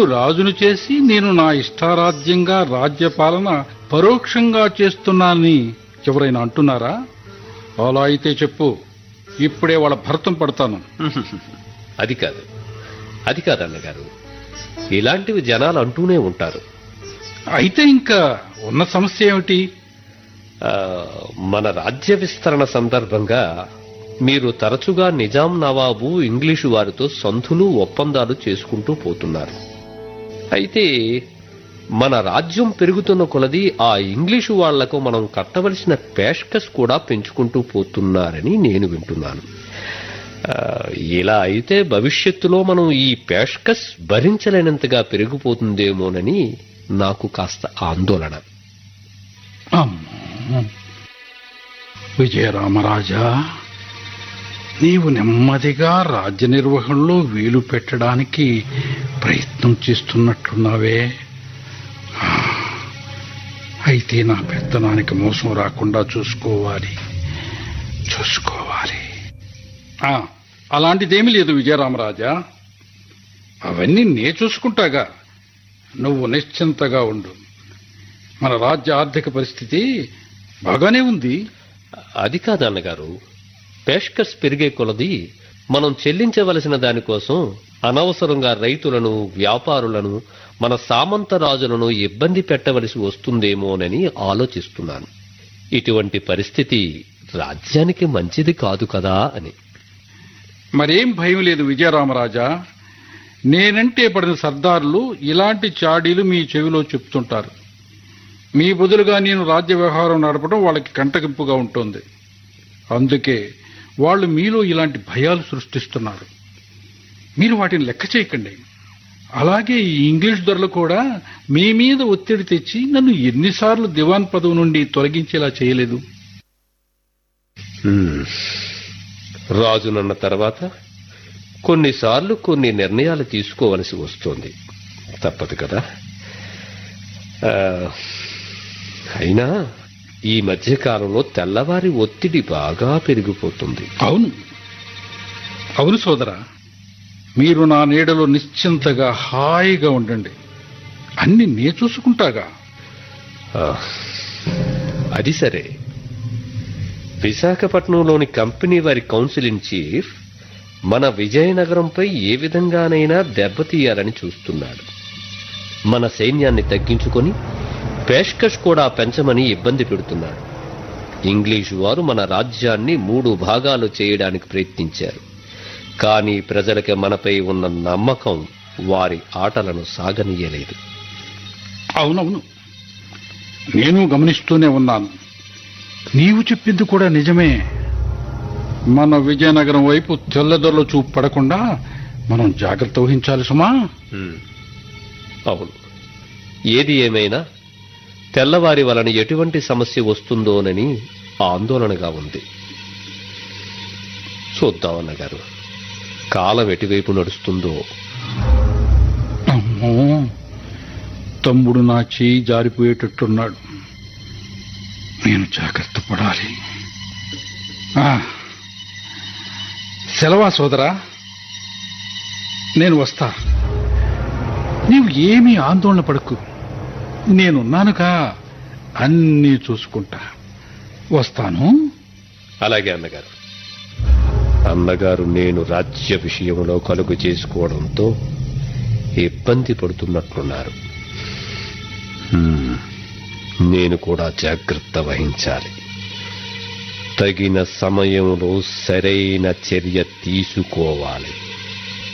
నిన్ను రాజును చేసి నేను నా ఇష్టారాజ్యంగా రాజ్యపాలన పరోక్షంగా చేస్తున్నానని ఎవరైనా అంటున్నారా అలా అయితే చెప్పు ఇప్పుడే వాళ్ళ భరతం పడతాను అది కాదు అది కాదు అన్నగారు ఇలాంటివి జనాలు అంటూనే ఉంటారు అయితే ఇంకా ఉన్న సమస్య ఏమిటి ఆ, మన రాజ్య విస్తరణ సందర్భంగా మీరు తరచుగా నిజాం నవాబు ఇంగ్లీషు వారితో సంధులు ఒప్పందాలు చేసుకుంటూ పోతున్నారు అయితే మన రాజ్యం పెరుగుతున్న కొలది ఆ ఇంగ్లీషు వాళ్లకు మనం కట్టవలసిన పేష్కస్ కూడా పెంచుకుంటూ పోతున్నారని నేను వింటున్నాను ఆ, ఇలా అయితే భవిష్యత్తులో మనం ఈ పేష్కస్ భరించలేనంతగా పెరిగిపోతుందేమోనని నాకు కాస్త ఆందోళన అమ్మో విజయరామరాజా నీవు నెమ్మదిగా రాజ్య నిర్వహణలో వీలు పెట్టడానికి ప్రయత్నం చేస్తున్నట్లున్నావే అయితే నా పెత్తనానికి మోసం రాకుండా చూసుకోవాలి చూసుకోవాలి ఆ, అలాంటిదేమీ లేదు విజయరామరాజా అవన్నీ నే చూసుకుంటాగా నువ్వు నిశ్చింతగా ఉండు మన రాజ్య ఆర్థిక పరిస్థితి బాగానే ఉంది అది కాదు అన్నగారు పేష్కస్ పెరిగే కొలది మనం చెల్లించవలసిన దానికోసం అనవసరంగా రైతులను వ్యాపారులను మన సామంత రాజులను ఇబ్బంది పెట్టవలసి వస్తుందేమోనని ఆలోచిస్తున్నాను ఇటువంటి పరిస్థితి రాజ్యానికి మంచిది కాదు కదా అని మరేం భయం లేదు విజయరామరాజా నేనంటే పడిన సర్దారులు ఇలాంటి చాడీలు మీ చెవిలో చెప్తుంటారు మీ బదులుగా నేను రాజ్య వ్యవహారం నడపడం వాళ్ళకి కంటగింపుగా ఉంటుంది అందుకే వాళ్ళు మీలో ఇలాంటి భయాలు సృష్టిస్తున్నారు మీరు వాటిని లెక్క చేయకండి అలాగే ఈ ఇంగ్లీష్ దొరలు కూడా మీ మీద ఒత్తిడి తెచ్చి నన్ను ఎన్నిసార్లు దివాన్ పదవి నుండి తొలగించేలా చేయలేదు హ్మ్. రాజునన్న తర్వాత కొన్నిసార్లు కొన్ని నిర్ణయాలు తీసుకోవలసి వస్తుంది తప్పదు కదా ఆ, అయినా ఈ మధ్య కాలంలో తెల్లవారి ఒత్తిడి బాగా పెరిగిపోతుంది అవును అవును సోదరా మీరు నా నీడలో నిశ్చింతగా హాయిగా ఉండండి అన్ని నే చూసుకుంటాగా ఆ, అది సరే విశాఖపట్నంలోని కంపెనీ వారి కౌన్సిల్ ఇన్ చీఫ్ మన విజయనగరంపై ఏ విధంగానైనా దెబ్బతీయాలని చూస్తున్నాడు మన సైన్యాన్ని తగ్గించుకొని పేష్కష్ కూడా పెంచమని ఇబ్బంది పెడుతున్నాడు ఇంగ్లీషు వారు మన రాజ్యాన్ని మూడు భాగాలు చేయడానికి ప్రయత్నించారు కానీ ప్రజలకి మనపై ఉన్న నమ్మకం వారి ఆటలను సాగనీయలేదు అవునవును నేను గమనిస్తూనే ఉన్నాను నీవు చెప్పింది కూడా నిజమే మన విజయనగరం వైపు తెల్లదొరల చూపు పడకుండా మనం జాగ్రత్త వహించాలి సుమా హ్మ్. అవును ఏది ఏమైనా తెల్లవారి వలన ఎటువంటి సమస్య వస్తుందోనని ఆందోళనగా ఉంది చూద్దాం అన్నగారు కాలం ఎటువైపు నడుస్తుందో అమ్మో తమ్ముడు నా చేయి జారిపోయేటట్టున్నాడు నేను జాగ్రత్త పడాలి ఆ, సెలవా సోదరా నేను వస్తా నీవు ఏమీ ఆందోళన పడకు నేనున్నానుగా అన్నీ చూసుకుంటా వస్తాను అలాగే అన్నగారు అన్నగారు నేను రాజ్య విషయంలో కలుగు చేసుకోవడంతో ఇబ్బంది పడుతున్నట్లున్నారు హ్మ్. నేను కూడా జాగ్రత్త వహించాలి తగిన సమయంలో సరైన చర్య తీసుకోవాలి